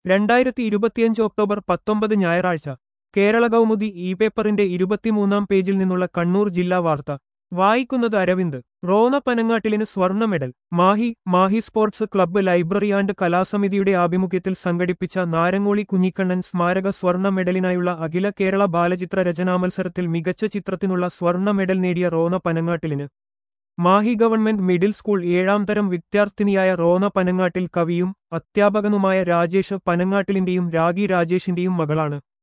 രണ്ടായിരത്തി ഇരുപത്തിയഞ്ച് ഒക്ടോബർ പത്തൊമ്പത് ഞായറാഴ്ച കേരള കൗമുദി ഇ പേപ്പറിന്റെ ഇരുപത്തിമൂന്നാം പേജിൽ നിന്നുള്ള കണ്ണൂർ ജില്ലാ വാർത്ത വായിക്കുന്നത് അരവിന്ദ് റോണ പനങ്ങാട്ടിലിന് സ്വർണ്ണ medal Mahe Mahe sports club library and കലാസമിതിയുടെ ആഭിമുഖ്യത്തിൽ സംഘടിപ്പിച്ച നാരങ്ങോളി കുഞ്ഞിക്കണ്ണൻ സ്മാരക സ്വർണ്ണ മെഡലിനായുള്ള അഖില കേരള ബാലചിത്ര രചനാ മത്സരത്തിൽ മികച്ച ചിത്രത്തിനുള്ള സ്വർണ്ണ മെഡൽ നേടിയ റോണ പനങ്ങാട്ടിലിന് മാഹി ഗവൺമെന്റ് മിഡിൽ സ്കൂൾ ഏഴാം തരം വിദ്യാർത്ഥിനിയായ റോന പനങ്ങാട്ടിൽ കവിയും അധ്യാപകനുമായ രാജേഷ് പനങ്ങാട്ടിലിന്റെയും രാഗി രാജേഷിന്റെയും മകളാണ്